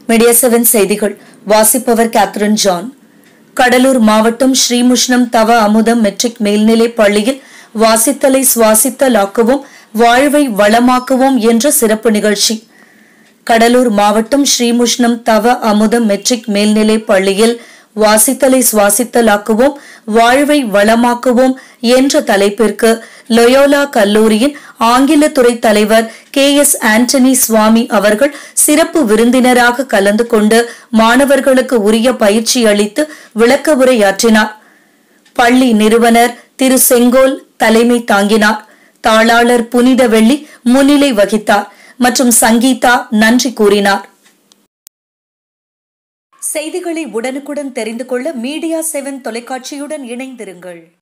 media seven செய்திகள் வாசிப்பவர் Catherine John Cuddalore மாவட்டம் ஸ்ரீமுஷ்ணம் தவ அமுதம் மெட்ரிக் மேல்நிலைப் பள்ளியில் வாசித்தலை சுவாசித்தலாக்குவோம் வாழ்வை வளமாக்குவோம் என்ற சிறப்பு நிகழ்ச்சி கடலூர் மாவட்டம் ஸ்ரீமுஷ்ணம் தவ அமுதம் மெட்ரிக் மேல்நிலைப் பள்ளியில் வாசித்தலை சுவாசித்தலாக்குவோம் வாழ்வை வளமாக்குவோம் என்ற தலைப்பிற்கு லொயோலா கல்லூரியின் ஆங்கில துறை தலைவர் கே எஸ் ஆண்டனி சுவாமி அவர்கள் சிறப்பு விருந்தினராக கலந்து கொண்டு மாணவர்களுக்கு உரிய பயிற்சி அளித்து விளக்க உரையாற்றினார் பள்ளி நிறுவனர் திரு செங்கோல் தலைமை தாங்கினார் தாளாளர் புனிதவெள்ளி முன்னிலை வகித்தார் மற்றும் சங்கீதா நன்றி கூறினார் செய்திகளை உடனுக்குடன் தெரிந்து கொள்ள மீடியா செவன் தொலைக்காட்சியுடன் இணைந்திருங்கள்